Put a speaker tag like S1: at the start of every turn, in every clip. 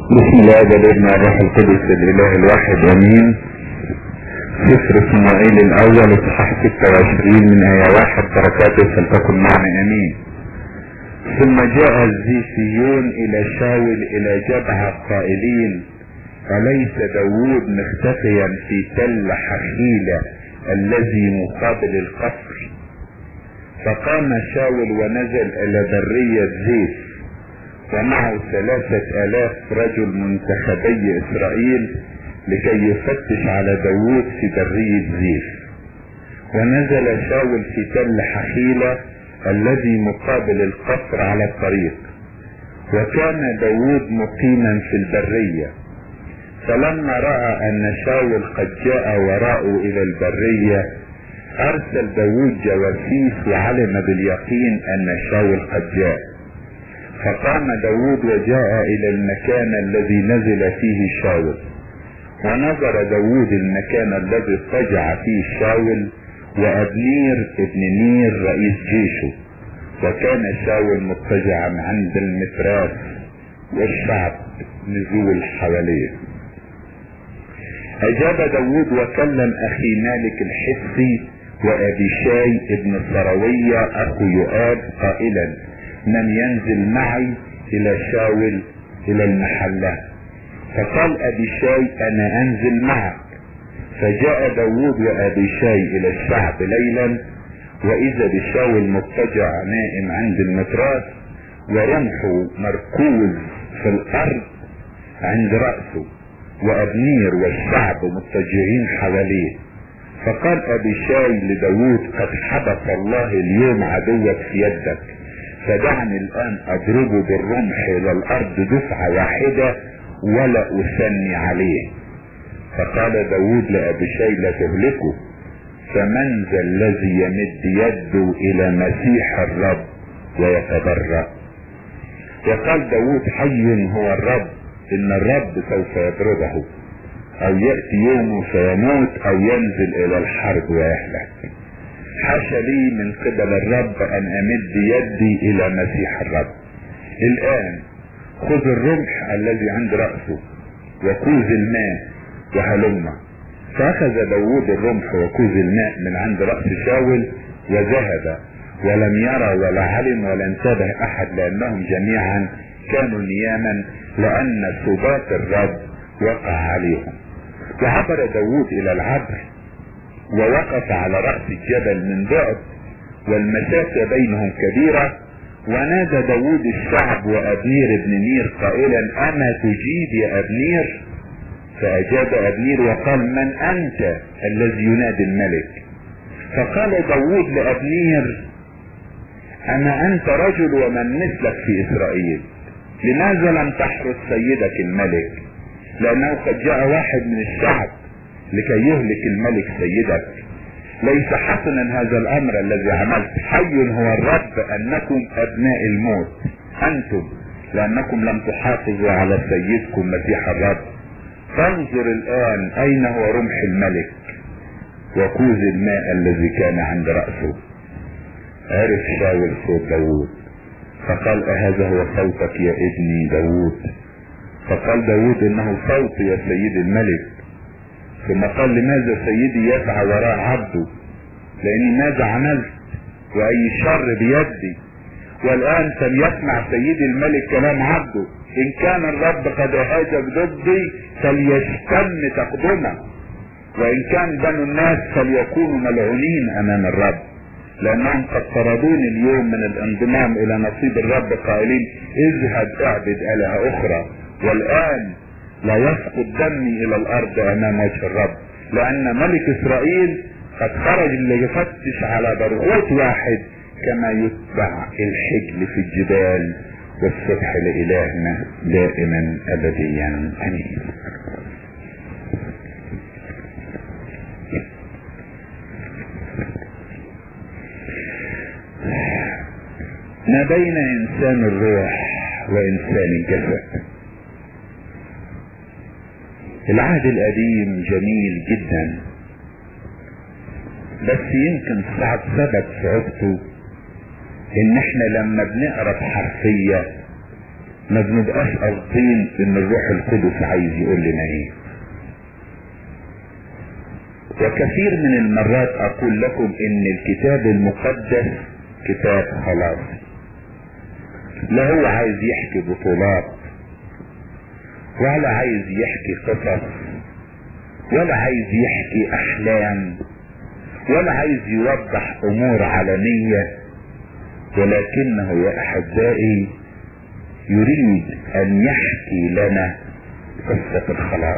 S1: بسم الله والابن الروح القدس الاله الواحد امين سفر اسماعيل الاول اصحاح 26 من ايه واحد بركاته فلتكن معنا امين ثم جاء الزيفيون الى شاول الى جبهة قائلين أليس داوود مختفيا في تل حخيلة الذي مقابل القصر فقام شاول ونزل الى برية زيف ومعه ثلاثة الاف رجل منتخبي اسرائيل لكي يفتش على داوود في برية زيف ونزل شاول في تل حخيلة الذي مقابل القصر على الطريق وكان داوود مقيما في البرية فلما رأى ان شاول قد جاء وراءه الى البرية ارسل داوود جواسيس وعلم باليقين ان شاول قد جاء فقام داود وجاء الى المكان الذي نزل فيه شاول ونظر داود المكان الذي اضطجع فيه شاول وابنير ابن نير رئيس جيشه وكان شاول مضطجعا عند المتراس والشعب نزول حواليه اجاب داود وكلم اخي مالك الحسي وابيشاي ابن سروية اخو يؤاب قائلا من ينزل معي الى شاول الى المحلة فقال ابيشاي انا انزل معك فجاء داود وابيشاي الى الشعب ليلا واذا بشاول مضطجع نائم عند المتراس ورمحه مركوز في الارض عند رأسه وابنير والشعب مضطجعين حواليه فقال ابيشاي لداود قد حبس الله اليوم عدوك في يدك فدعني الان اضربه بالرمح الى الارض دفعة واحدة ولا اثني عليه فقال داود لابيشاي لا تهلكه فمن ذا الذي يمد يده الى مسيح الرب ويتبرأ وقال داود حي هو الرب ان الرب سوف يضربه او يأتي يوم فيموت او ينزل الى الحرب ويهلك حاشا لي من قبل الرب ان امد يدي الى مسيح الرب الان خذ الرمح الذي عند رأسه وكوز الماء وهلم فاخذ داود الرمح وكوز الماء من عند رأس شاول وذهب ولم يرى ولا علم ولا انتبه احد لانهم جميعا كانوا نياما لان سبات الرب وقع عليهم وعبر داود الى العبر ووقف على رأس الجبل من بعد والمسافة بينهم كبيرة ونادى داود الشعب وابنير ابن نير قائلا اما تجيب يا ابنير فاجاب ابنير وقال من انت الذي ينادي الملك فقال داود لابنير اما انت رجل ومن مثلك في اسرائيل لماذا لم تحرس سيدك الملك لانه قد جاء واحد من الشعب لكي يهلك الملك سيدك ليس حسنا هذا الامر الذي عملت حي هو الرب انكم ابناء الموت انتم لانكم لم تحافظوا على سيدكم مسيح الرب فانظر الان اين هو رمح الملك وكوز الماء الذي كان عند رأسه عرف شاول صوت داوود فقال اهذا هو صوتك يا ابني داوود فقال داوود انه صوت يا سيد الملك ثم قال لماذا سيدي يسعى وراء عبده لاني ماذا عملت واي شر بيدي والان فليسمع سيدي الملك كلام عبده ان كان الرب قد اهاجك ضدي فليشتم تقدمه وان كان بنو الناس فليكونوا ملعونين امام الرب لانهم قد طردوني اليوم من الانضمام الى نصيب الرب قائلين اذهب اعبد الهه اخرى والان لا يسقط دمي الى الارض امام وجه الرب لان ملك اسرائيل قد خرج ليفتش على برغوت واحد كما يتبع الحجل في الجبال والصبح لإلهنا دائما أبديا أمين ما بين إنسان الروح وإنسان الجسد العهد القديم جميل جدا بس يمكن صعب سبب صعوبته ان احنا لما بنقرا بحرفية ما بنبقاش قاصدين ان الروح القدس عايز يقول لنا ايه وكثير من المرات اقول لكم ان الكتاب المقدس كتاب خلاص لا هو عايز يحكي بطولات ولا عايز يحكي قصص ولا عايز يحكي احلام ولا عايز يوضح امور عالمية ولكنه يا احبائي يريد ان يحكي لنا قصة الخلاص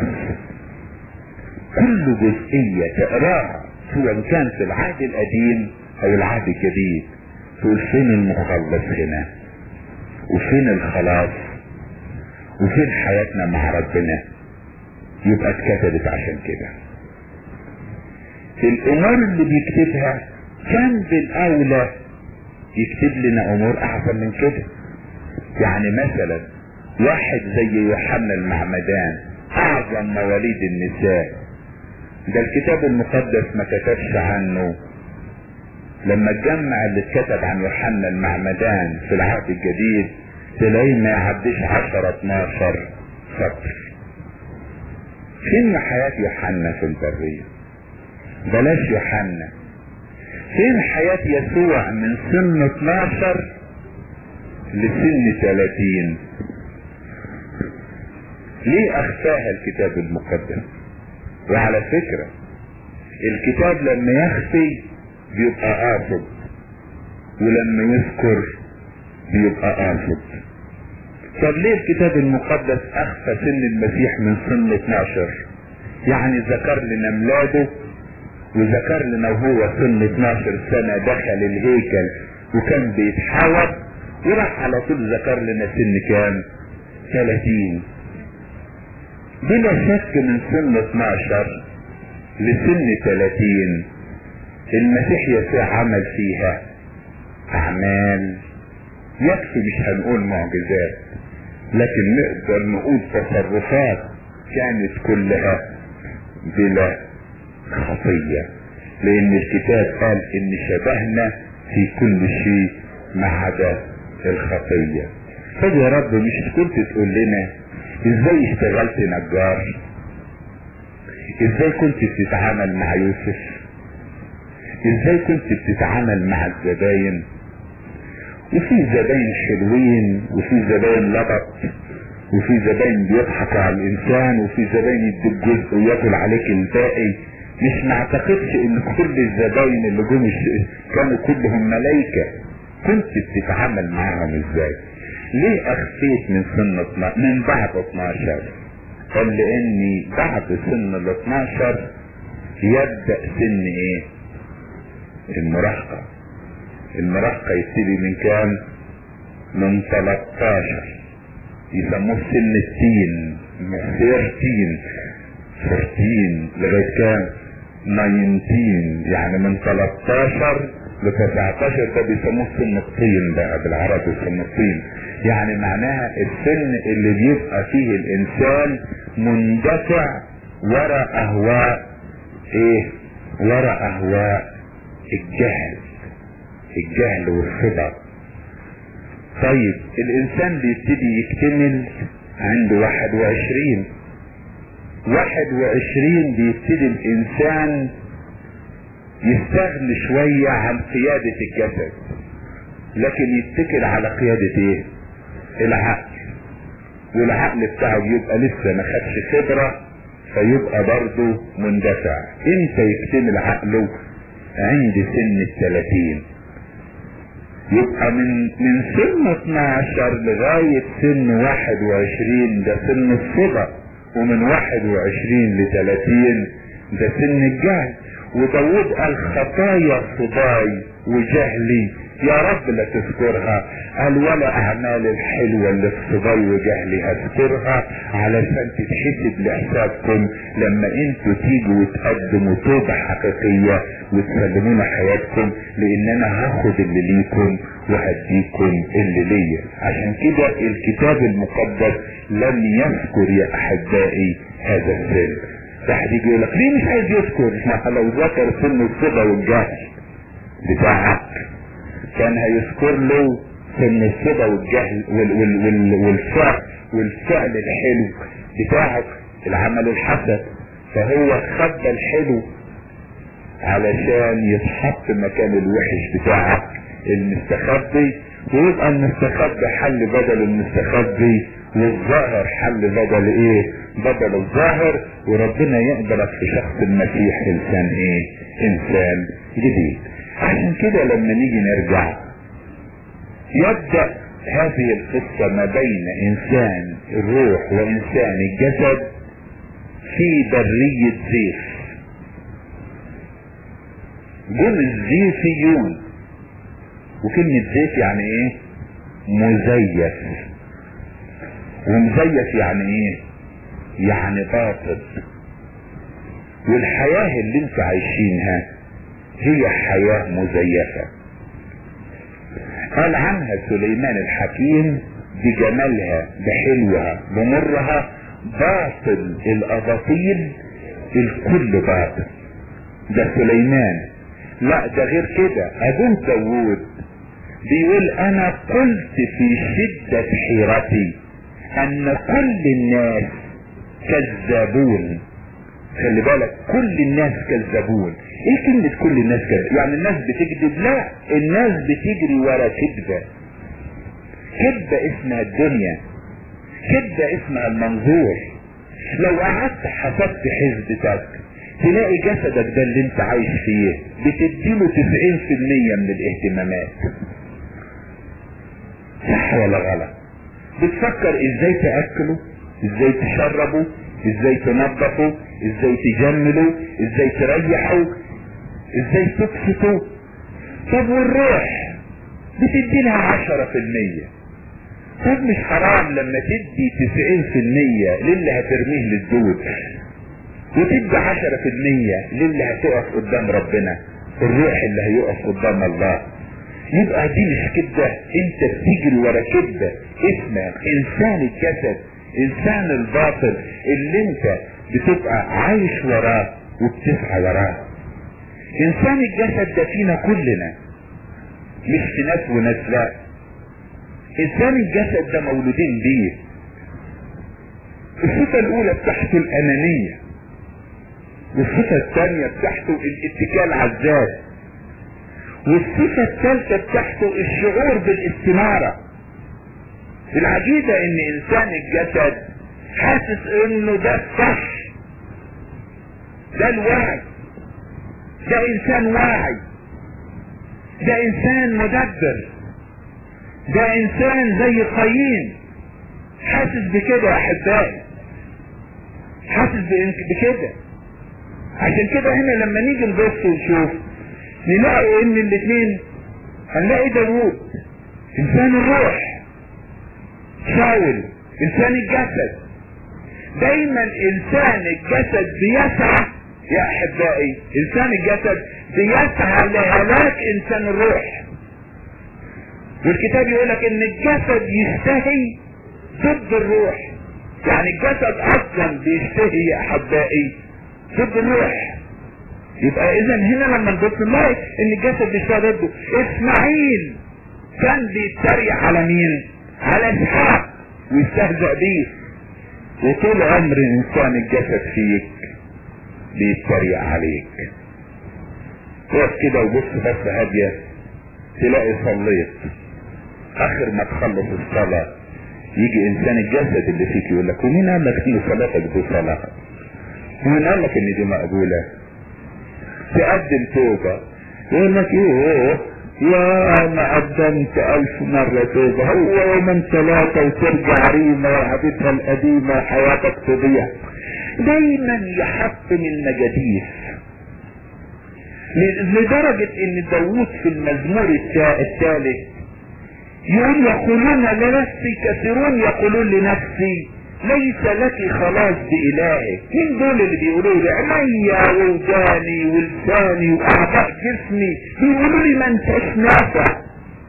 S1: كل جزئية تقراها سواء كان في العهد القديم او العهد الجديد تقول فين المخلص هنا وفين الخلاص وفين حياتنا مع ربنا يبقى اتكتبت عشان كده الامور اللي بيكتبها كان بالاولى يكتب لنا امور احسن من كده يعني مثلا واحد زي يوحنا المعمدان اعظم مواليد النساء ده الكتاب المقدس ما كتبش عنه لما تجمع اللي اتكتب عن يوحنا المعمدان في العهد الجديد تلاقيه ما يعديش 10 12 سطر فين حياة يوحنا في البرية بلاش يوحنا فين حياة يسوع من سن 12 لسن 30 ليه اخفاها الكتاب المقدس وعلى فكرة الكتاب لما يخفي بيبقى قاصد ولما يذكر بيبقى قاصد طب ليه الكتاب المقدس اخفى سن المسيح من سن 12 يعني ذكر لنا ميلاده وذكر لنا وهو سن 12 سنة دخل الهيكل وكان بيتحاور وراح على طول ذكر لنا سن كام 30 بلا شك من سن 12 لسن 30 المسيح يسوع عمل فيها اعمال يكفي مش هنقول معجزات لكن نقدر نقول تصرفات كانت كلها بلا خطية لان الكتاب قال ان شبهنا في كل شيء ما عدا الخطية طب يا رب مش كنت تقول لنا ازاي اشتغلت نجار ازاي كنت بتتعامل مع يوسف ازاي كنت بتتعامل مع الزباين وفي زباين حلوين وفي زباين لبط وفي زباين بيضحكوا على الانسان وفي زباين يديك جزء وياكل عليك الباقي مش معتقدش ان كل الزباين اللي جم كانوا كلهم ملايكة كنت بتتعامل معاهم ازاي ليه اخفيت من سن 12 من بعد 12 قال لاني بعد سن ال 12 يبدأ سن ايه المراهقة المراهقة يبتدي من كام من 13 يسموه سن التين 13 14 لغاية كام 19 يعني من 13 ل 19 ده بيسموه سن الطين بقى بالعربي سن الطين يعني معناها السن اللي بيبقى فيه الانسان مندفع ورا اهواء ايه ورا اهواء الجهل الجهل والخبر طيب الانسان بيبتدي يكتمل عند واحد وعشرين واحد وعشرين بيبتدي الانسان يستغني شوية عن قيادة الجسد لكن يتكل على قيادة ايه العقل والعقل بتاعه يبقى لسه ما خدش خبرة فيبقى برضه مندفع امتى يكتمل عقله عند سن الثلاثين يبقى من من سن 12 لغاية سن 21 ده سن الصبا ومن 21 ل 30 ده سن الجهل وداود قال خطايا صباي وجهلي يا رب لا تذكرها قال ولا اعمال الحلوة اللي في صباي وجهلي هذكرها علشان تتحسب لحسابكم لما انتوا تيجوا وتقدموا توبة حقيقية وتسلمونا حياتكم لان انا هاخد اللي ليكم وهديكم اللي ليا عشان كده الكتاب المقدس لم يذكر يا احبائي هذا السن واحد يجي يقول لك ليه مش عايز يذكر ما لو ذكر سن الصبا والجهل بتاعك كان هيذكر له ان الصبا والجهل وال وال وال والفعل والفعل الحلو بتاعك العمل الحسن فهو خبى الحلو علشان يتحط مكان الوحش بتاعك المستخبي ويبقى المستخبي حل بدل المستخبي والظاهر حل بدل ايه بدل الظاهر وربنا يقبلك في شخص المسيح انسان ايه انسان جديد عشان كده لما نيجي نرجع يبدأ هذه القصة ما بين انسان الروح وانسان الجسد في برية زيف جم الزيفيون وكلمة زيف يعني ايه مزيف ومزيف يعني ايه يعني باطل والحياة اللي انتوا عايشينها هي حياة مزيفة قال عنها سليمان الحكيم بجمالها بحلوها بمرها باطل الاباطيل الكل باطل ده سليمان لا ده غير كده ابوه داوود بيقول انا قلت في شدة حيرتي ان كل الناس كذابون خلي بالك كل الناس كذابون ايه كلمة كل الناس كذاب يعني الناس بتكذب لا الناس بتجري ورا كذبة كذبة اسمها الدنيا كذبة اسمها المنظور لو قعدت حسبت حسبتك تلاقي جسدك ده اللي انت عايش فيه بتديله 90% من الاهتمامات صح ولا غلط بتفكر ازاي تاكله ازاي تشربه ازاي تنظفه ازاي تجمله ازاي تريحه ازاي تبسطه طب والروح بتدي لها عشرة في المية طب مش حرام لما تدي تسعين في المية للي هترميه للدود وتدي عشرة في المية للي هتقف قدام ربنا الروح اللي هيقف قدام الله يبقى دي مش كده انت بتجري ورا كده اسمك انسان الجسد انسان الباطل اللي انت بتبقى عايش وراه وبتسعى وراه انسان الجسد ده فينا كلنا مش في ناس وناس لا انسان الجسد ده مولودين بيه الصفة الاولى بتاعته الانانية والصفة الثانية بتاعته الاتكال على الذات والصفة الثالثة بتاعته الشعور بالاستنارة العجيبة ان انسان الجسد حاسس انه ده الصح ده الوعي ده انسان واعي ده انسان مدبر ده انسان زي قايين حاسس بكده يا احبائي حاسس بكده عشان كده هنا لما نيجي نبص ونشوف نلاقي ان الاثنين هنلاقي داوود انسان الروح شاول انسان الجسد دايما انسان الجسد بيسعى يا احبائي انسان الجسد بيسعى لهلاك انسان الروح والكتاب يقول لك ان الجسد يشتهي ضد الروح يعني الجسد اصلا بيشتهي يا احبائي ضد الروح يبقى اذا هنا لما نبص نلاقي ان الجسد بيشتهي ضده اسماعيل كان بيتريق على مين على اسحاق ويستهزأ بيه وطول عمر انسان الجسد فيك بيتريق عليك تقف كده وبص بس هادية تلاقي صليت اخر ما تخلص الصلاة يجي انسان الجسد اللي فيك يقول لك ومين قال لك ان صلاتك دي صلاة ومين قال لك ان دي مقبولة تقدم توبة يقول لك ايه يا ما قدمت الف مرة توبة هو يومين ثلاثة وترجع ريمة وعادتها القديمة حياتك تضيع دايما يحطم المجاديف لدرجة ان داوود في المزمور الثالث يقول يقولون لنفسي كثيرون يقولون لنفسي ليس لك خلاص بإلهك مين دول اللي بيقولوا لي عينيا ووداني ولساني واعضاء جسمي بيقولوا لي ما انتش نافع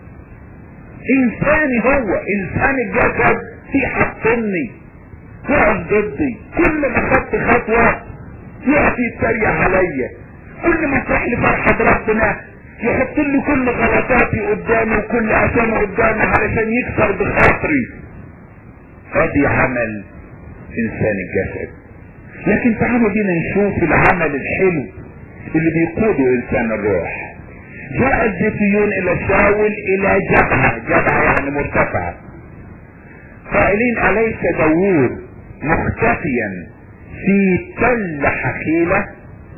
S1: انساني هو انسان الجسد في حطني يقف ضدي كل ما خدت خطوة يقف يتريق عليا كل ما اشرح لي فرحة ربنا يحط لي كل غلطاتي قدامي وكل اثامي قدامي علشان يكسر بخاطري ادي عمل انسان الجسد لكن تعالوا بينا نشوف العمل الحلو اللي بيقوده انسان الروح جاء الزيتيون الى شاول الى جبهة جبهة يعني مرتفعة قائلين اليس داوود مختفيا في تل حكيلة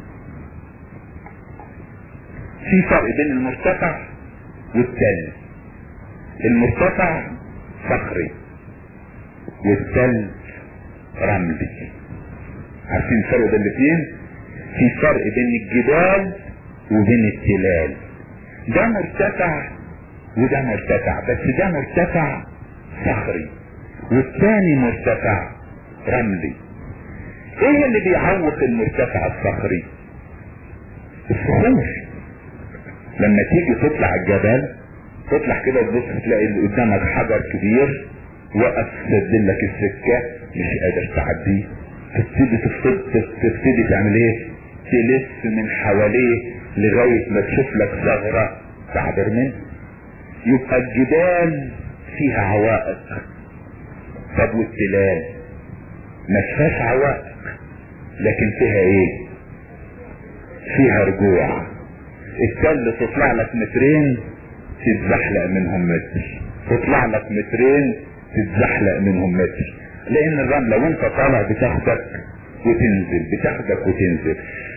S1: في فرق بين المرتفع والتل المرتفع صخري والتل رملي عارفين الفرق بين الاثنين في فرق بين الجبال وبين التلال ده مرتفع وده مرتفع بس ده مرتفع صخري والتاني مرتفع رملي ايه اللي بيعوق المرتفع الصخري الصخور لما تيجي تطلع الجبل تطلع كده تبص تلاقي اللي قدامك حجر كبير وقف سدلك السكة مش قادر تعديه تبتدي تبتدي, تبتدي تعمل ايه تلف من حواليه لغاية ما تشوف لك ثغرة تعبر منه يبقى الجبال فيها عوائق طب والتلال ما فيهاش عوائق لكن فيها ايه فيها رجوع التل تطلع لك مترين تتزحلق منهم متر تطلع لك مترين تتزحلق منهم متر لان الرملة وانت طالع بتاخدك وتنزل بتاخدك وتنزل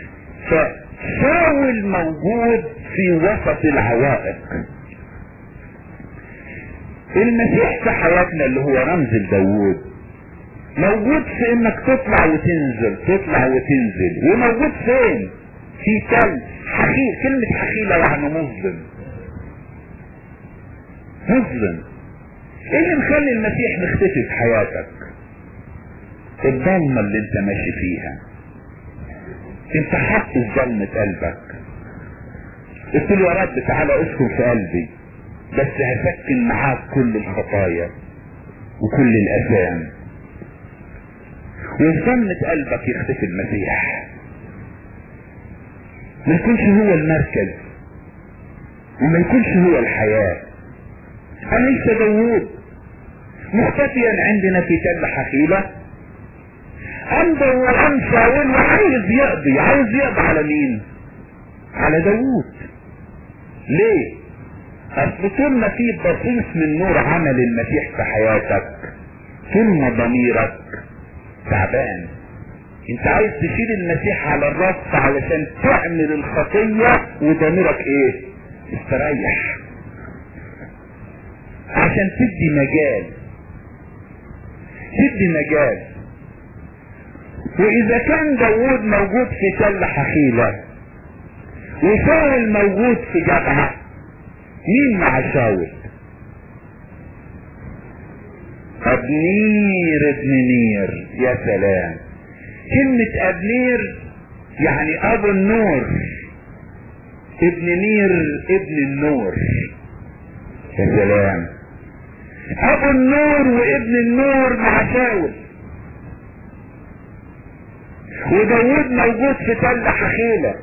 S1: فشاول موجود في وسط العوائق المسيح في حياتنا اللي هو رمز لداوود موجود في انك تطلع وتنزل تطلع وتنزل وموجود فين في تل حخيل كلمة حخيلة يعني مظلم مظلم ايه اللي مخلي المسيح مختفي في حياتك الضلمة اللي انت ماشي فيها انت حاطط ظلمة قلبك قلت له يا رب تعالى اسكن في قلبي بس هسكن معاك كل الخطايا وكل الاثام وفي ظلمة قلبك يختفي المسيح ما يكونش هو المركز وما يكونش هو الحياة أليس داوود مختفيا عندنا في تل حخيلة أم أم شاول وعايز يقضي عايز يقضي على مين على داوود ليه اصل طول ما في بصيص من نور عمل المسيح في حياتك طول ما ضميرك تعبان انت عايز تشيل المسيح على الرف علشان تعمل الخطية وضميرك ايه استريح عشان تدي مجال تدي مجال واذا كان داوود موجود في تل حخيلة وشاول موجود في جبهة مين مع شاول ابنير ابن نير يا سلام كلمة ابنير يعني ابو النور ابن نير ابن النور يا سلام ابو النور وابن النور مع شاول وداود موجود في تل حخيلة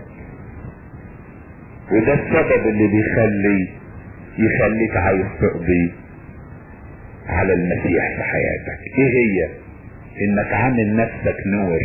S1: وده السبب اللي بيخلي يخليك عايز تقضي على المسيح في حياتك ايه هي انك عامل نفسك نور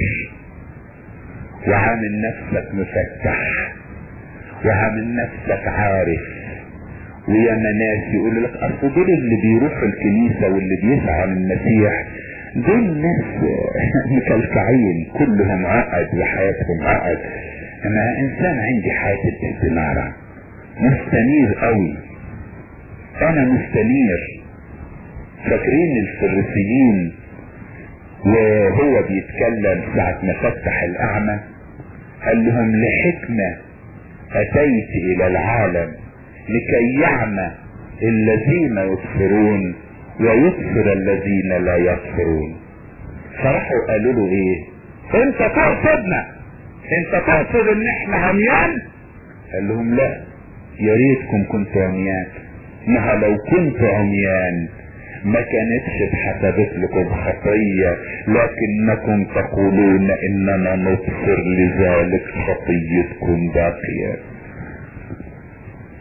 S1: وعامل نفسك مفتح وعامل نفسك عارف ويا ناس يقول لك اصل دول اللي بيروحوا الكنيسة واللي بيسعى للمسيح دول ناس مكلكعين كلهم عقد وحياتهم عقد انا انسان عندي حياة الاستنارة مستنير قوي انا مستنير فاكرين الفريسيين وهو بيتكلم ساعة ما فتح الاعمى قال لهم لحكمة اتيت الى العالم لكي يعمى الذين يبصرون ويبصر الذين لا يبصرون فراحوا قالوا له ايه انت تقصدنا انت تقصد ان احنا عميان قال لهم لا يا ريتكم كنتوا عميان ما لو كنتوا عميان ما كانتش اتحسبت لكم خطية لكنكم تقولون اننا نبصر لذلك خطيتكم باقية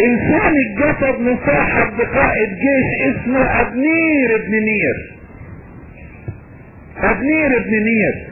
S1: انسان الجسد مصاحب بقائد جيش اسمه ابنير ابن نير ابنير ابن نير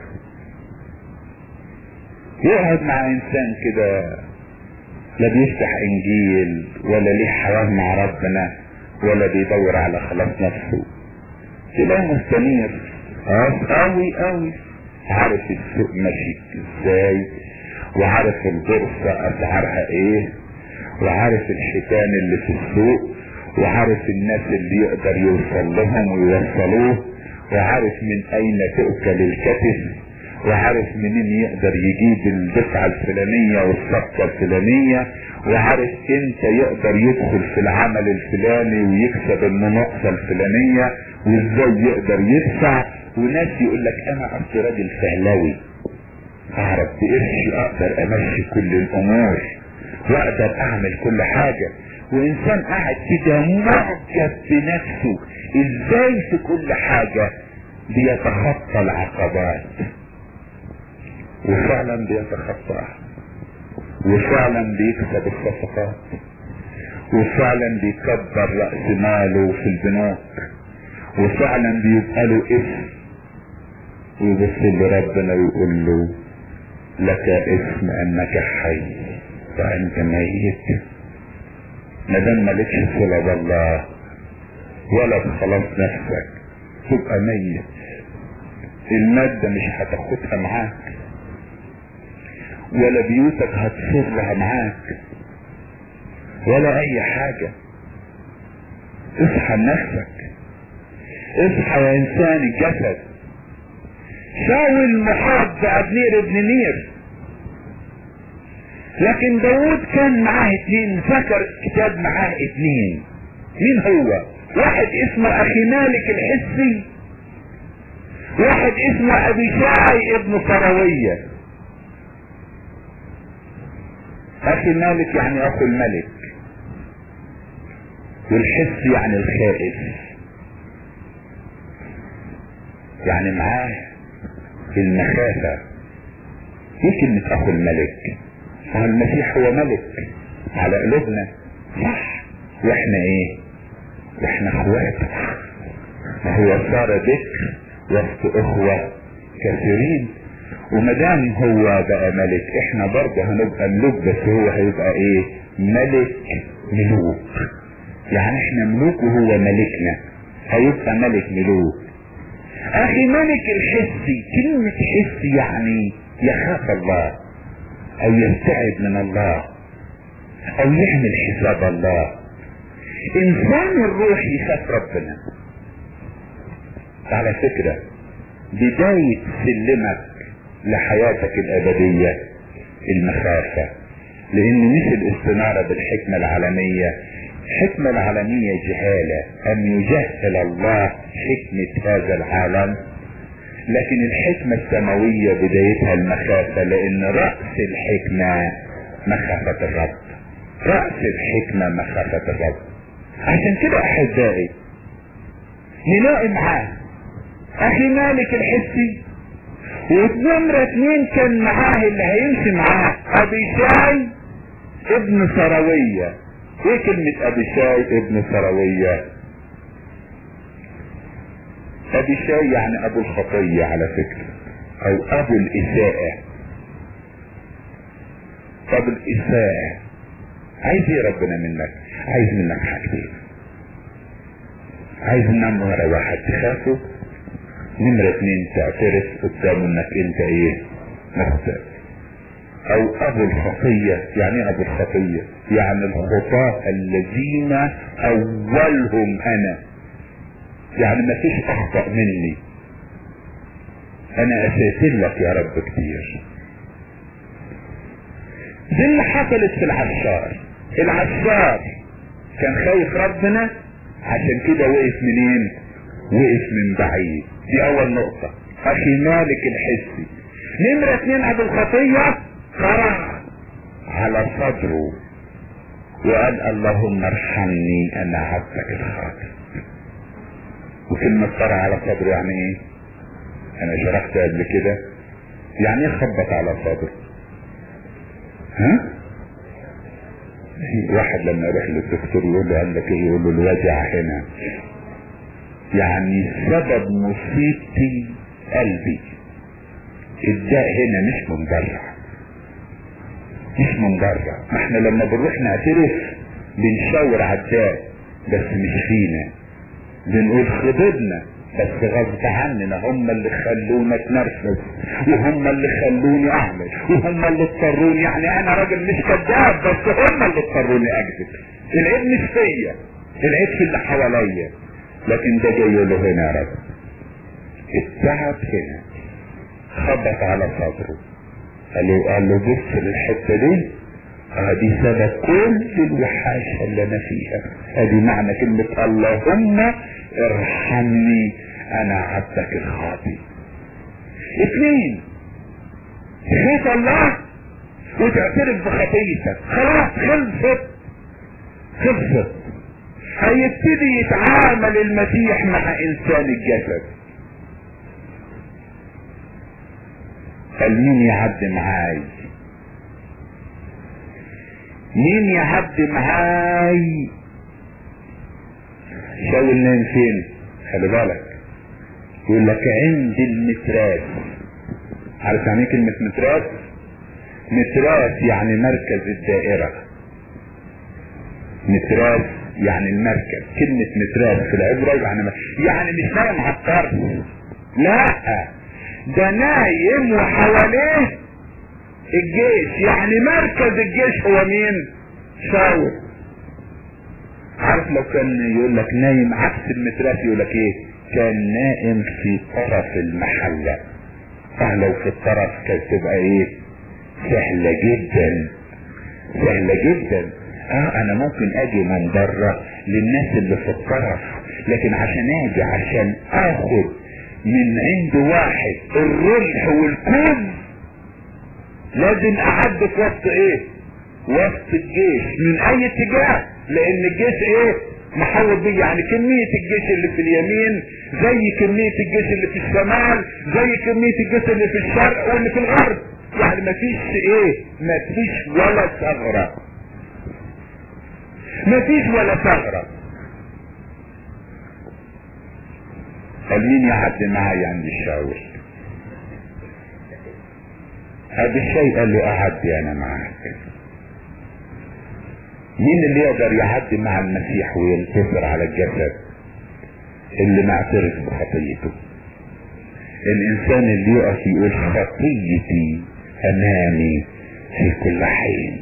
S1: يقعد مع انسان كده لا بيفتح انجيل ولا ليه حوار مع ربنا ولا بيدور على خلاص نفسه تلاقيه مستنير قوي قوي عارف السوق ماشي ازاي وعارف البورصة اسعارها ايه وعارف الحيتان اللي في السوق وعارف الناس اللي يقدر يوصل لهم ويوصلوه وعارف من اين تؤكل الكتف وعارف منين يقدر يجيب الدفعة الفلانية والصفقة الفلانية وعارف امتى يقدر يدخل في العمل الفلاني ويكسب المناقصة الفلانية وازاي يقدر يدفع وناس يقول لك انا اصل راجل فهلاوي اعرف بقرشي اقدر امشي كل الامور واقدر اعمل كل حاجة وانسان قاعد كده معجب بنفسه ازاي في كل حاجة بيتخطى العقبات وفعلا بيتخطاها وفعلا بيكسب الصفقات وفعلا بيكبر رأس ماله في البنوك وفعلا بيبقى له اسم ويبص لربنا ويقول له لك اسم انك حي وانت ميت ما دام مالكش صله بالله ولا بخلاص نفسك تبقى ميت المادة مش هتاخدها معاك ولا بيوتك هتصرها معاك ولا اي حاجة اصحى لنفسك اصحى يا انسان الجسد شاول محاط بابنير ابن نير لكن داود كان معاه اتنين ذكر كتاب معاه اتنين مين هو واحد اسمه اخي مالك الحسي واحد اسمه ابي شاعي ابن سروية اخي مالك يعني اخو الملك والحس يعني الخائف يعني معاه المخافة ايه كلمة اخو الملك هو المسيح هو ملك على قلوبنا صح واحنا ايه واحنا اخواته هو صار ذكر وسط اخوة كثيرين ومدام هو بقى ملك احنا برضه هنبقى ملوك بس هو هيبقى ايه ملك ملوك يعني احنا ملوك وهو ملكنا هيبقى ملك ملوك اخي ملك الحسي كلمة حسي يعني يخاف الله او يرتعب من الله او يعمل حساب الله انسان الروح يخاف ربنا على فكرة بداية سلمك لحياتك الابدية المخافة لان مش الاستنارة بالحكمة العالمية الحكمة العالمية جهالة ان يجهل الله حكمة هذا العالم لكن الحكمة السماوية بدايتها المخافة لان رأس الحكمة مخافة الرب رأس الحكمة مخافة الرب عشان كده احبائي نلاقي معاه اخي مالك الحسي ونمرة اتنين كان معاه اللي هيمشي معاه ابيشاي ابن سروية ايه كلمة ابيشاي ابن سروية ابيشاي يعني ابو الخطية على فكرة او ابو الاساءة ابو الاساءة عايز ايه ربنا منك عايز منك حاجتين عايز نمرة واحد تخافه نمرة اتنين تعترف قدامه انك انت ايه مختار او ابو الخطية يعني ايه ابو الخطية يعني الخطاة الذين اولهم انا يعني ما فيش اخطأ مني انا اسيت لك يا رب كتير دي اللي حصلت في العشار العشار كان خايف ربنا عشان كده وقف منين وقف من بعيد دي اول نقطة اخي مالك الحسي نمرة اتنين ابو الخطية قرع على صدره وقال اللهم ارحمني انا عبدك الخاطئ وكلمة قرع على صدره يعني ايه انا شرحت قبل كده يعني ايه خبط على صدره ها واحد لما يروح للدكتور يقول له عندك ايه يقول له الوجع هنا يعني سبب مصيبتي قلبي الداء هنا مش من بره مش من بره ما احنا لما بنروح نعترف بنشاور على الداء بس مش فينا بنقول خضبنا بس غصب عننا هم اللي خلونا اتنرفز وهم اللي خلوني اعمل وهم اللي اضطروني يعني انا راجل مش كذاب بس هم اللي اضطروني اكذب العيب مش فيا العيب في اللي حواليا لكن ده جاي له هنا يا رب التعب هنا خبط على صدره قال له قال له بص للحته دي اه دي سبب كل الوحاشة اللي انا فيها ادي معنى كلمة اللهم ارحمني انا عبدك الخاطي اثنين تخاف الله وتعترف بخطيتك خلاص خلصت خلصت هيبتدي يتعامل المسيح مع انسان الجسد قال مين يعدي معاي مين يعدي معاي شاول نايم فين خلي بالك يقول لك عند المتراس عارف يعني ايه كلمة متراس متراس يعني مركز الدائرة متراس يعني المركز كلمة متراس في العبرة يعني يعني مش نايم على الطرف لا ده نايم وحواليه الجيش يعني مركز الجيش هو مين شاول عارف لو كان يقول لك نايم عكس المتراس يقول لك ايه كان نائم في طرف المحلة اه لو في الطرف كانت تبقى ايه سهلة جدا سهلة جدا اه انا ممكن اجي من بره للناس اللي في الطرف لكن عشان اجي عشان اخد من عند واحد الرمح والكوز لازم اعدي في وسط ايه وسط الجيش من اي اتجاه لان الجيش ايه محوط بيه يعني كمية الجيش اللي في اليمين زي كمية الجيش اللي في الشمال زي كمية الجيش اللي في الشرق واللي في الغرب يعني مفيش ايه مفيش ولا ثغرة مفيش ولا ثغرة قال مين يعدي معايا عند الشاور هذا الشيء قال له اعدي انا معاك مين اللي يقدر يعدي مع المسيح وينتصر على الجسد اللي معترف بخطيته الانسان اللي يقف يقول خطيتي امامي في كل حين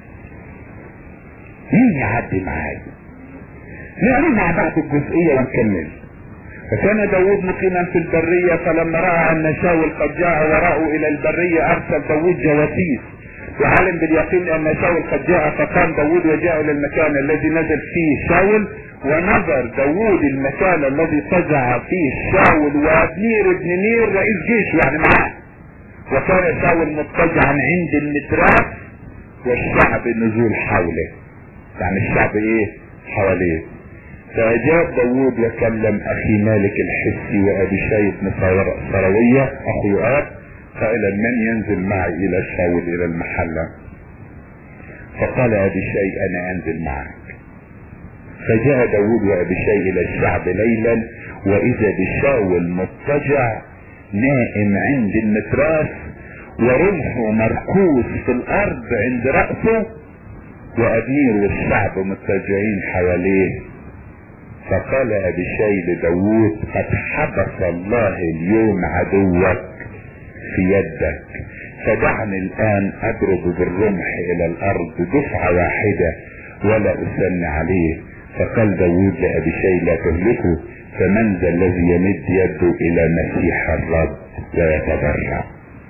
S1: مين يعدي معايا نقرا مع بعض الجزئية ونكمل فكان داود مقيما في البرية فلما رأى أن شاول قد جاء وراءه إلى البرية أرسل داود جواسيس وعلم باليقين أن شاول قد جاء فقام داود وجاء إلى المكان الذي نزل فيه شاول ونظر داود المكان الذي فزع فيه شاول وابنير ابن نير رئيس جيش يعني معاه وكان شاول مضطجعا عند المتراس والشعب نزول حوله يعني الشعب ايه حواليه فأجاب داود وكلم أخي مالك الحسي وأبي شايب بن سروية أخو يؤاب قائلا من ينزل معي إلى شاول إلى المحلة فقال أبي شاي أنا أنزل معك فجاء داود وأبي شاي إلى الشعب ليلا وإذا بشاول مضطجع نائم عند المتراس ورمحه مركوز في الأرض عند رأسه وأبير والشعب مضطجعين حواليه فقال ابيشاي لداود قد حبس الله اليوم عدوك في يدك فدعني الان اضرب بالرمح الى الارض دفعة واحدة ولا اسن عليه فقال داود لابيشاي لا تهلكه فمن ذا الذي يمد يده الى مسيح الرب ويتبرع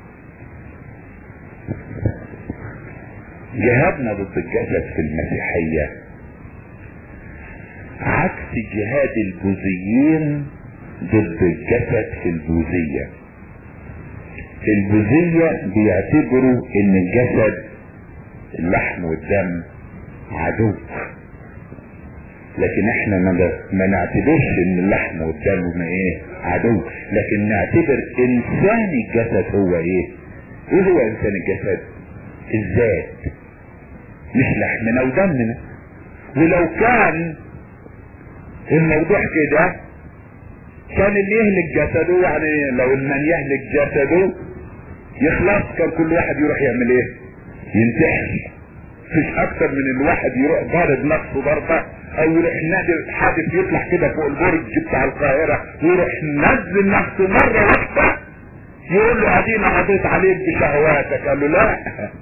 S1: جهادنا ضد الجسد في المسيحيه عكس جهاد البوذيين ضد الجسد في البوذية البوذية بيعتبروا ان الجسد اللحم والدم عدو لكن احنا ما نعتبرش ان اللحم والدم ايه عدو لكن نعتبر انسان الجسد هو ايه ايه هو انسان الجسد الذات مش لحمنا ودمنا ولو كان الموضوع كده كان اللي يهلك جسده يعني لو من يهلك جسده يخلص كان كل واحد يروح يعمل ايه ينتحر مفيش اكتر من الواحد يروح ضارب نفسه ضربه او يروح نادر حادث يطلع كده فوق البرج بتاع القاهره ويروح نزل نفسه مره واحده يقول له ادينا قضيت عليك بشهواتك قال له لا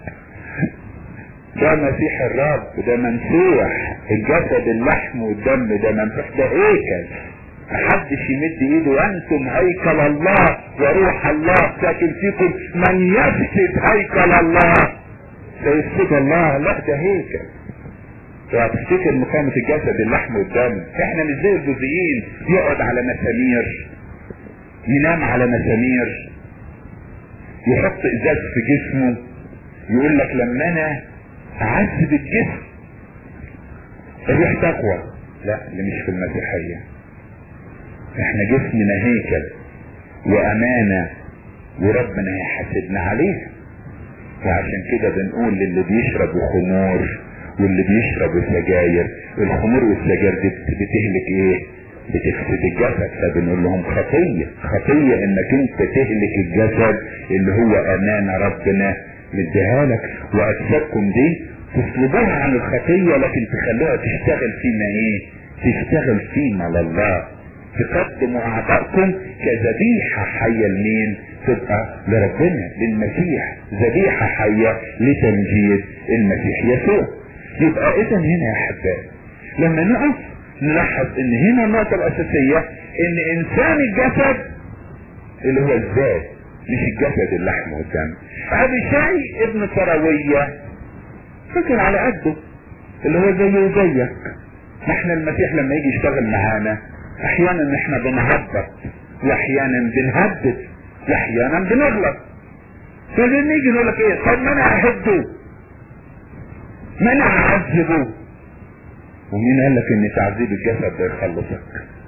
S1: ده مسيح الرب ده ممسوح الجسد اللحم والدم ده ممسوح ده هيكل محدش يمد ايده انتم هيكل الله وروح الله ساكن فيكم من يفسد هيكل الله سيفسد الله لا ده هيكل وهتفتكر مقامة الجسد اللحم والدم احنا مش زي الجزئيين يقعد على مسامير ينام على مسامير يحط ازاز في جسمه يقول لك لما انا اعذب الجسم الروح تقوى لا اللي مش في المسيحية احنا جسمنا هيكل وامانة وربنا هيحاسبنا عليها وعشان كده بنقول للي بيشربوا خمور واللي بيشربوا سجاير الخمور والسجاير دي بتهلك ايه بتفسد الجسد فبنقول لهم خطية خطية انك انت تهلك الجسد اللي هو امانة ربنا مديها لك واجسادكم دي تسلبوها عن الخطية لكن تخلوها تشتغل فيما ايه تشتغل فيما لله تقدموا اعضائكم كذبيحة حية لمين تبقى لربنا للمسيح ذبيحة حية لتمجيد المسيح يسوع يبقى اذا هنا يا احبائي لما نقف نلاحظ ان هنا النقطة الاساسية ان انسان الجسد اللي هو الذات مش الجسد اللحم والدم ابي شيء ابن ثروية فكر على قده اللي هو زيه وزيك احنا المسيح لما يجي يشتغل معانا احيانا احنا بنهبط واحيانا بنهدد واحيانا بنغلط فلما نيجي نقول لك ايه طب ما انا اهده ما انا اعذبه ومين قال لك ان تعذيب الجسد ده يخلصك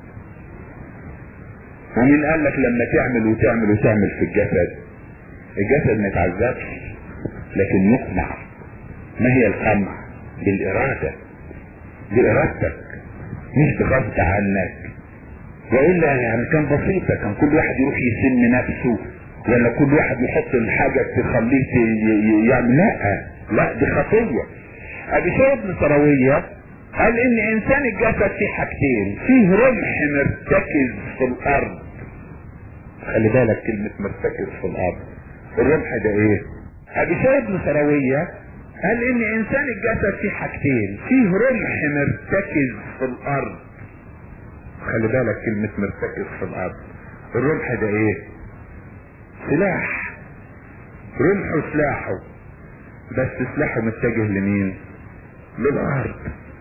S1: ومين قال لك لما تعمل وتعمل وتعمل في الجسد الجسد ما يتعذبش لكن يقمع ما هي القمع بالارادة بارادتك مش بغصب عنك والا يعني كان بسيطة كان كل واحد يروح يسم نفسه ولا كل واحد يحط الحاجة تخليه يعمل لا لا دي خطية ابي شيء ابن سروية قال ان انسان الجسد فيه حاجتين فيه رمح مرتكز في الارض خلي بالك كلمة مرتكز في الارض الرمح ده ايه ابي شيء ابن سروية قال ان انسان الجسد فيه حاجتين فيه رمح مرتكز في الارض خلي بالك كلمة مرتكز في الارض الرمح ده ايه سلاح رمحه سلاحه بس سلاحه متجه لمين للارض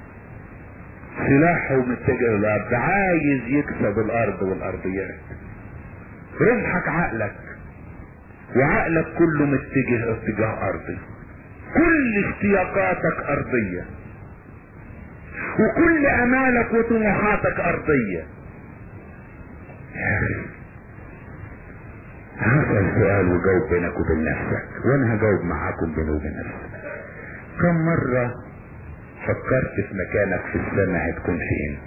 S1: سلاحه متجه للارض عايز يكسب الارض والارضيات رمحك عقلك وعقلك كله متجه اتجاه ارضي كل اشتياقاتك ارضية وكل امالك وطموحاتك ارضية هذا السؤال وجاوب بينك وبين نفسك وانا هجاوب معاكم بيني وبين نفسك كم مرة فكرت في مكانك في السماء هتكون فين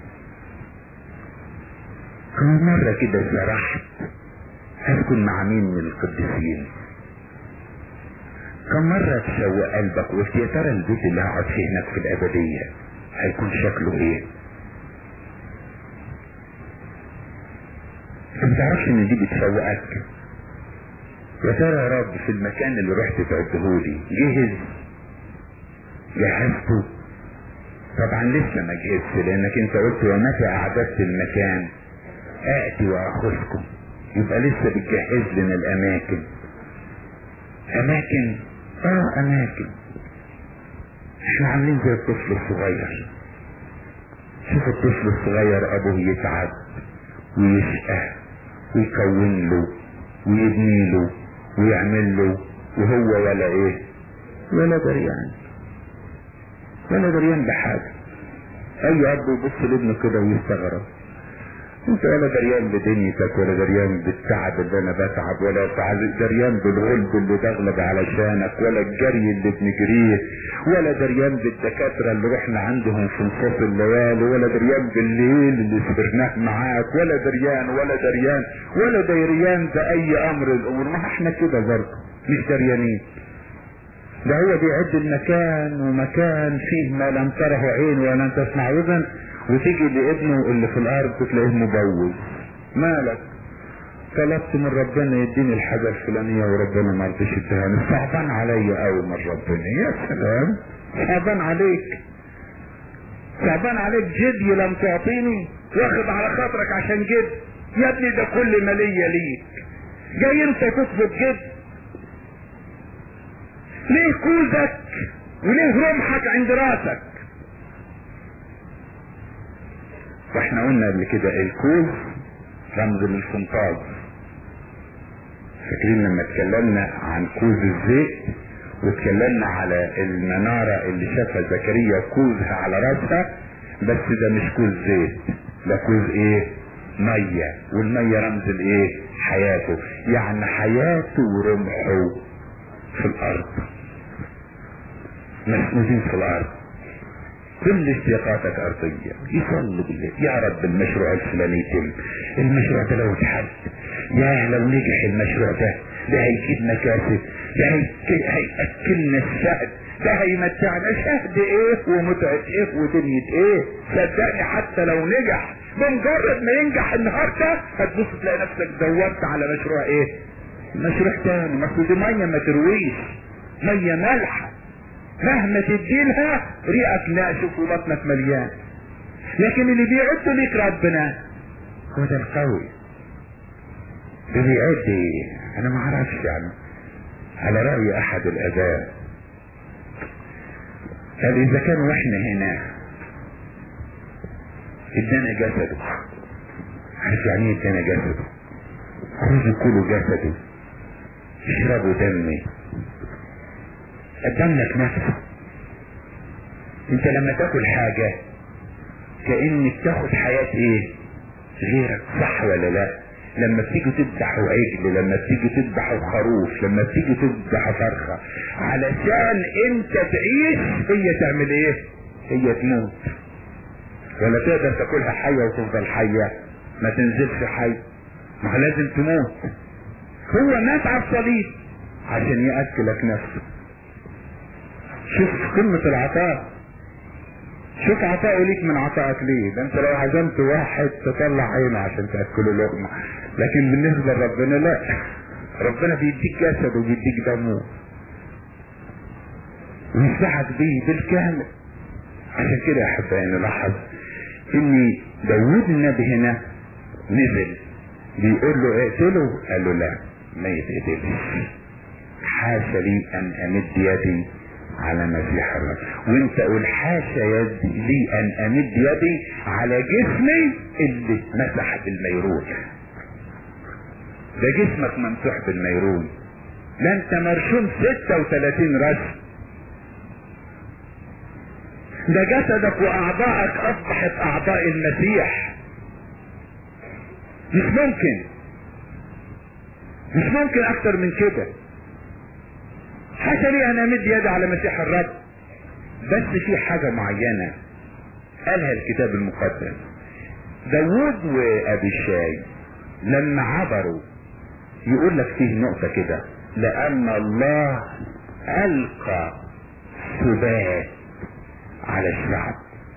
S1: كم مرة كده سرحت هتكون مع مين من القديسين كم مرة تشوق قلبك وقلت يا ترى البيت اللي هقعد فيه هناك في الأبدية هيكون شكله ايه؟ انت متعرفش ان دي بتشوقك يا ترى يا رب في المكان اللي رحت تعدهولي جهز جهزته طبعا لسه ما جهزت لانك انت قلت ومتى اعددت المكان اتي واخذكم يبقى لسه بتجهز لنا الاماكن اماكن اه اماكن احنا عاملين زي الطفل الصغير شوف الطفل الصغير ابوه يتعب ويشقى ويكون له ويبني له ويعمل له وهو ولا ايه ولا دريان ولا دريان بحاجة اي اب يبص لابنه كده ويستغرب انت ولا دريان بدنيتك ولا دريان بالتعب اللي انا بتعب ولا دريان بالغلب اللي بغلب علشانك ولا الجري اللي بنجريه ولا دريان بالدكاترة اللي رحنا عندهم في نصف الليالي ولا دريان بالليل اللي سهرناه معاك ولا دريان ولا دريان ولا دريان بأي امر الامور ما احنا كده برضه مش دريانين ده هو بيعد المكان ومكان فيه ما لم تره عين ولم تسمع اذن وتيجي لابنه اللي في الارض تلاقيه مبوز مالك طلبت من ربنا يديني الحاجة الفلانية وربنا ما رضيش يديهاني صعبان عليا قوي من ربنا يا سلام صعبان عليك صعبان عليك جدي لم تعطيني واخد على خاطرك عشان جد يا ابني ده كل ما ليا ليك جاي انت تطلب جد ليه كوزك وليه رمحك عند راسك واحنا قلنا قبل كده الكوز رمز للفنطاز فاكرين لما اتكلمنا عن كوز الزيت واتكلمنا على المنارة اللي شافها زكريا كوزها على راسها بس ده مش كوز زيت ده كوز ايه مية والمية رمز الايه حياته يعني حياته ورمحه في الارض مسنودين في الارض كل اشتياقاتك ارضية يصلي بالله يا رب المشروع الفلاني يتم المشروع ده لو اتحل يا لو نجح المشروع ده ده هيجيب مكاسب ده هيأكلنا الشهد ده هيمتعنا شهد ايه ومتعة ايه ودنيا ايه صدقني حتى لو نجح بمجرد ما ينجح النهارده هتبص تلاقي نفسك دورت على مشروع ايه مشروع تاني ما دي ميه ما ترويش ميه مالحه مهما تديلها ريقك ناشف وبطنك مليان لكن اللي بيعد ليك ربنا هو ده القوي اللي بيعد ايه انا ما اعرفش يعني على رأي احد الاباء قال اذا كان واحنا هنا ادانا جسده عارف يعني ايه ادانا جسده خذوا كلوا جسده اشربوا دمي قدم لك نفسه انت لما تاكل حاجة كأنك تاخد حياة ايه غيرك صح ولا لا لما بتيجي تذبحوا عجل لما بتيجي تذبحوا خروف لما بتيجي تذبحوا فرخة علشان انت تعيش هي تعمل ايه هي تموت ولا تقدر تاكلها حية وتفضل حية ما تنزلش حي ما هو لازم تموت هو مات على الصليب عشان يأكلك نفسه شوف قمة العطاء شوف عطاءه ليك من عطائك ليه ده انت لو عزمت واحد تطلع عينه عشان تاكله لقمه لكن بالنسبه لربنا لا ربنا بيديك جسد وبيديك دمه ويمسحك بيه بالكامل عشان كده يا احبائي نلاحظ ان داوود النبي هنا نزل بيقول له اقتله قال له لا ما يتقتلش حاشا لي ان امد يدي على مسيح الرب وانت قول حاشا يدي لي ان امد يدي على جسمي اللي مسح بالميرون ده جسمك ممسوح بالميرون ده انت مرشوم 36 رسم ده جسدك واعضائك اصبحت اعضاء المسيح مش ممكن مش ممكن اكتر من كده حاشا لي انا امد يدي على مسيح الرب بس في حاجة معينة قالها الكتاب المقدس داوود وابي شاي لما عبروا يقول لك فيه نقطة كده لان الله القى ثبات على الشعب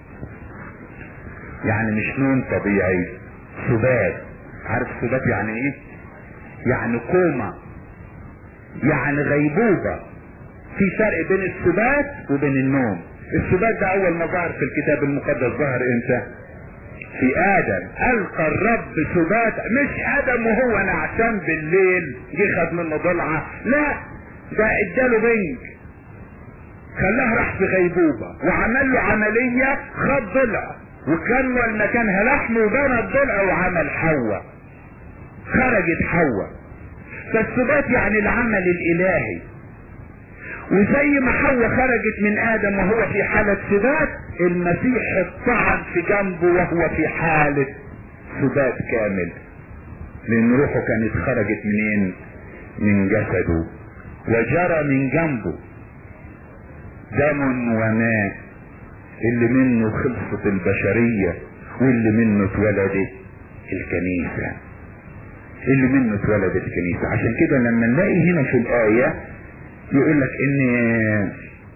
S1: يعني مش نون طبيعي ثبات عارف ثبات يعني ايه يعني كوما يعني غيبوبة في فرق بين الثبات وبين النوم الثبات ده اول ما ظهر في الكتاب المقدس ظهر امتى في ادم القى الرب ثبات مش ادم وهو نعسان بالليل جه خد منه ضلعه لا ده اداله بنج خلاه راح في غيبوبه وعمل له عمليه خد ضلع وكان مكانها لحم وبنى الضلع وعمل حواء خرجت حواء فالثبات يعني العمل الالهي وزي ما حواء خرجت من ادم وهو في حالة ثبات المسيح اطعن في جنبه وهو في حالة سبات كامل لان روحه كانت خرجت منين من جسده وجرى من جنبه دم وماء اللي منه خلصت البشرية واللي منه اتولدت الكنيسة اللي منه اتولدت الكنيسة عشان كده لما نلاقي هنا في الآية يقول لك ان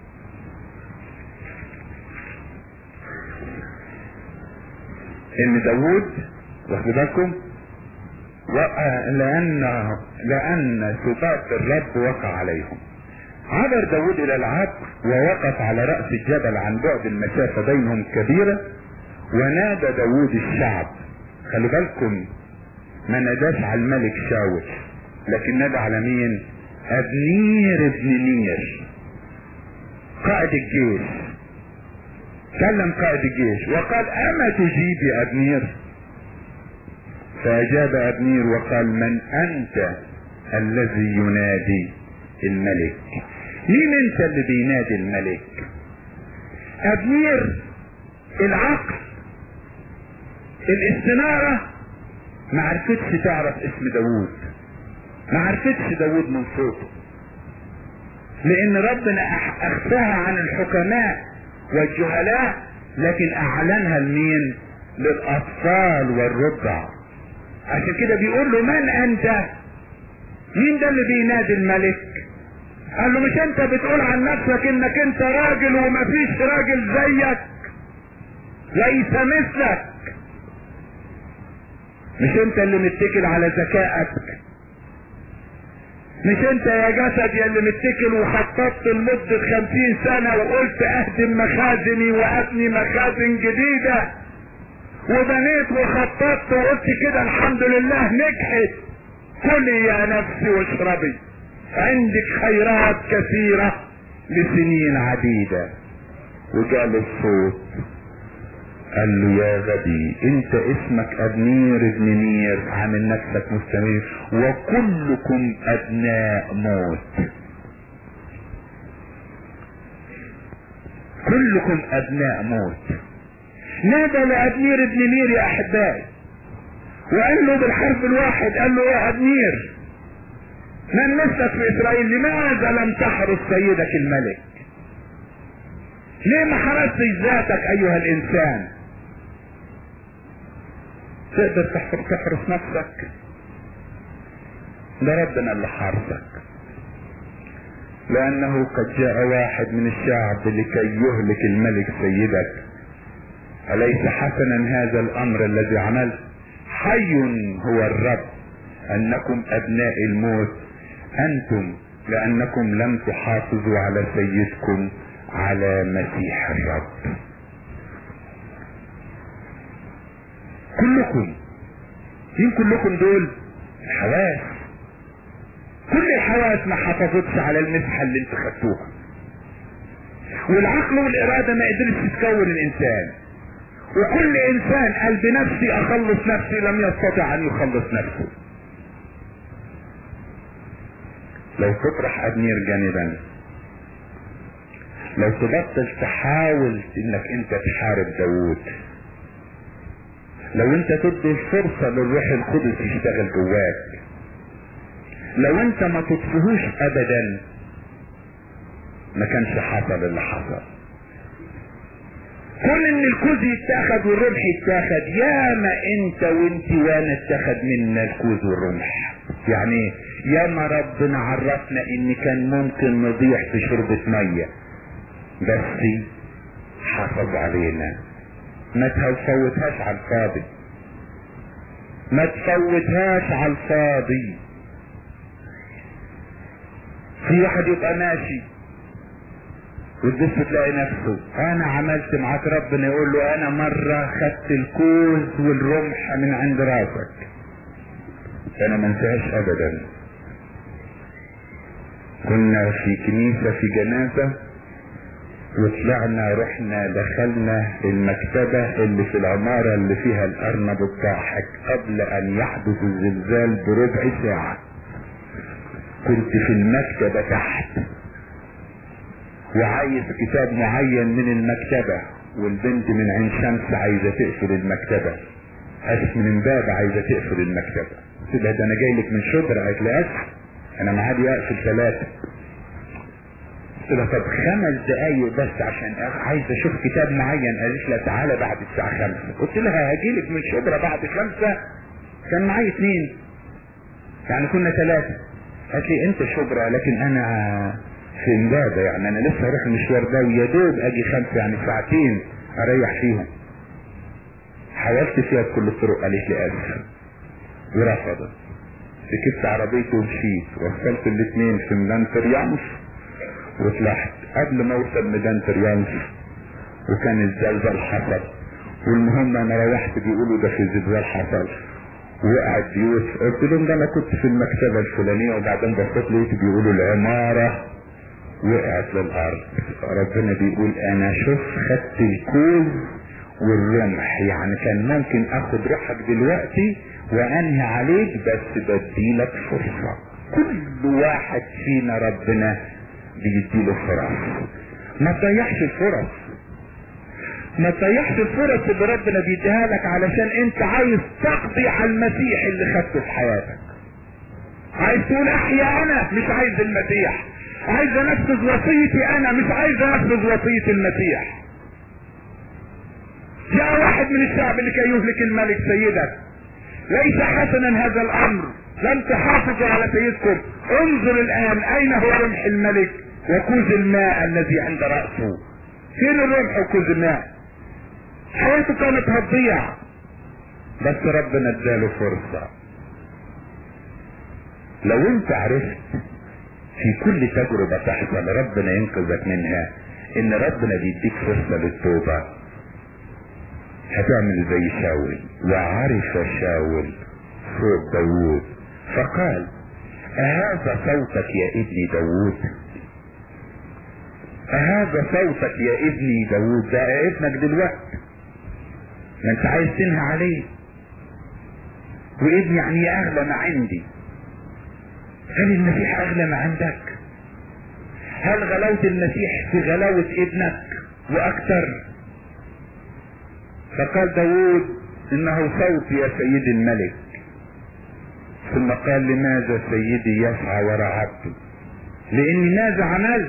S1: ان داوود واخد بالكم وقع لان لان سبات الرب وقع عليهم عبر داود الى العبر ووقف على رأس الجبل عن بعد المسافة بينهم كبيرة ونادى داود الشعب خلي بالكم ما ناداش على الملك شاول لكن نادى على مين ابنير ابن نير قائد الجيش كلم قائد الجيش وقال اما تجيب يا ابنير فاجاب ابنير وقال من انت الذي ينادي الملك مين انت اللي بينادي الملك ابنير العقل الاستنارة ما عرفتش تعرف اسم داوود ما عرفتش داوود من صوته لان ربنا اخفاها عن الحكماء والجهلاء لكن اعلنها لمين للاطفال والرضع عشان كده بيقول له من انت مين ده اللي بينادي الملك قال له مش انت بتقول عن نفسك انك انت راجل ومفيش راجل زيك ليس مثلك مش انت اللي متكل على ذكائك مش انت يا جسد يا اللي متكل وخططت لمدة خمسين سنة وقلت اهدم مخازني وابني مخازن جديدة وبنيت وخططت وقلت كده الحمد لله نجحت كلي يا نفسي واشربي عندك خيرات كثيرة لسنين عديدة وجال الصوت قال له يا غبي انت اسمك ابنير ابن نير عامل نفسك مستمر وكلكم ابناء موت كلكم ابناء موت نادى لابنير ابن نير يا احبائي وقال له بالحرف الواحد قال له يا ابنير من مثلك في اسرائيل لماذا لم تحرس سيدك الملك ليه ما حرستش ذاتك ايها الانسان تقدر تحرس نفسك ده ربنا اللي حارسك لانه قد جاء واحد من الشعب لكي يهلك الملك سيدك اليس حسنا هذا الامر الذي عملت حي هو الرب انكم ابناء الموت انتم لانكم لم تحافظوا على سيدكم على مسيح الرب كلكم مين كلكم دول الحواس كل الحواس ما حافظتش على المسحة اللي انت خدتوها والعقل والارادة ما قدرتش تكون الانسان وكل انسان قال بنفسي اخلص نفسي لم يستطع ان يخلص نفسه لو تطرح ابنير جانبا لو تبطل تحاول انك انت تحارب داوود لو انت تدي الفرصة للروح القدس يشتغل جواك لو انت ما تطفهوش ابدا ما كانش حصل اللي حصل كل ان الكوز يتاخد والرمح يتاخد ياما انت وانت وانا اتاخد منا الكوز والرمح يعني ياما ربنا عرفنا ان كان ممكن نضيع في شربة مية بس حافظ علينا ما تفوتهاش على الفاضي ما تفوتهاش على الفاضي في واحد يبقى ماشي وتبص تلاقي نفسه انا عملت معاك ربنا يقول له انا مرة خدت الكوز والرمح من عند راسك انا ما انساهاش ابدا كنا في كنيسة في جنازة وطلعنا رحنا دخلنا المكتبة اللي في العمارة اللي فيها الارنب الضاحك قبل ان يحدث الزلزال بربع ساعة كنت في المكتبة تحت وعايز كتاب معين من المكتبة والبنت من عين شمس عايزة تقفل المكتبة قالت من امبابة عايزة تقفل المكتبة قلت لها ده انا جاي لك من شبرا قالت لي اسف انا معادي اقفل ثلاثة قلت لها طب خمس دقايق بس عشان عايز اشوف كتاب معين قالت لها تعالى بعد الساعة خمسة قلت لها هاجي لك من شبرا بعد خمسة كان معايا اثنين يعني كنا ثلاثة قالت لي انت شبرا لكن انا في امبابة يعني انا لسه هروح المشوار ده ويا دوب اجي خمسة يعني ساعتين اريح فيهم حاولت فيها بكل الطرق قالت لي اسف ورفضت ركبت عربيتي ومشيت وصلت الاثنين في ميدان تريانس وطلعت قبل ما اوصل ميدان تريانس وكان الزلزال حصل والمهم انا روحت بيقولوا ده في زلزال حصل وقع البيوت قلت لهم ده انا كنت في المكتبه الفلانيه وبعدين بصيت لقيت بيقولوا العماره وقعت للارض ربنا بيقول انا شوف خدت الكوز والرمح يعني كان ممكن اخد روحك دلوقتي وانهي عليك بس بديلك فرصة كل واحد فينا ربنا بيديله فرص ما تضيعش الفرص ما تضيعش الفرص اللي ربنا بيديها لك علشان انت عايز تقضي على المسيح اللي خدته في حياتك عايز تقول احيا انا مش عايز المسيح عايز انفذ وصيتي انا مش عايز انفذ وصية المسيح جاء واحد من الشعب لكي يهلك الملك سيدك ليس حسنا هذا الامر لم تحافظوا على سيدكم انظر الان اين هو رمح الملك وكوز الماء الذي عند رأسه فين الرمح وكوز الماء حياته كانت هتضيع بس ربنا اداله فرصة لو انت عرفت في كل تجربة تحصل ربنا ينقذك منها ان ربنا بيديك فرصة للتوبة هتعمل زي شاول وعرف شاول صوت داوود فقال أهذا صوتك يا ابني داوود أهذا صوتك يا ابني داوود ده ابنك دلوقتي ما انت عايز تنهى عليه وابني يعني اغلى ما عندي هل المسيح اغلى ما عندك هل غلاوة المسيح في غلاوة ابنك واكثر فقال داود انه صوت يا سيدي الملك ثم قال لماذا سيدي يسعى وراء عبده لاني ماذا عملت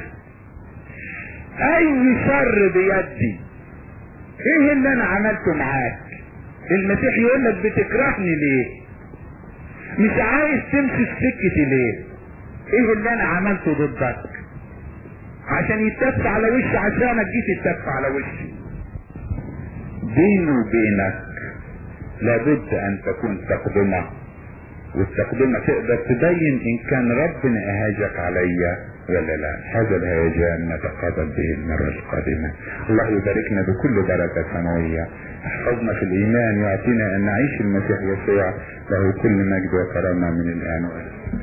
S1: اي شر بيدي ايه اللي انا عملته معاك المسيح يقول لك بتكرهني ليه مش عايز تمشي في سكتي ليه ايه اللي انا عملته ضدك عشان يتف على وشي عشانك جيت تتف على وشي بيني وبينك لابد ان تكون تقدمة والتقدمة تقدر تبين ان كان ربنا اهاجك عليا ولا لا هذا الهيجان نتقابل به المرة القادمة الله يباركنا بكل بركة سماوية احفظنا في الايمان يعطينا ان نعيش المسيح يسوع له كل مجد وكرامة من الان والآن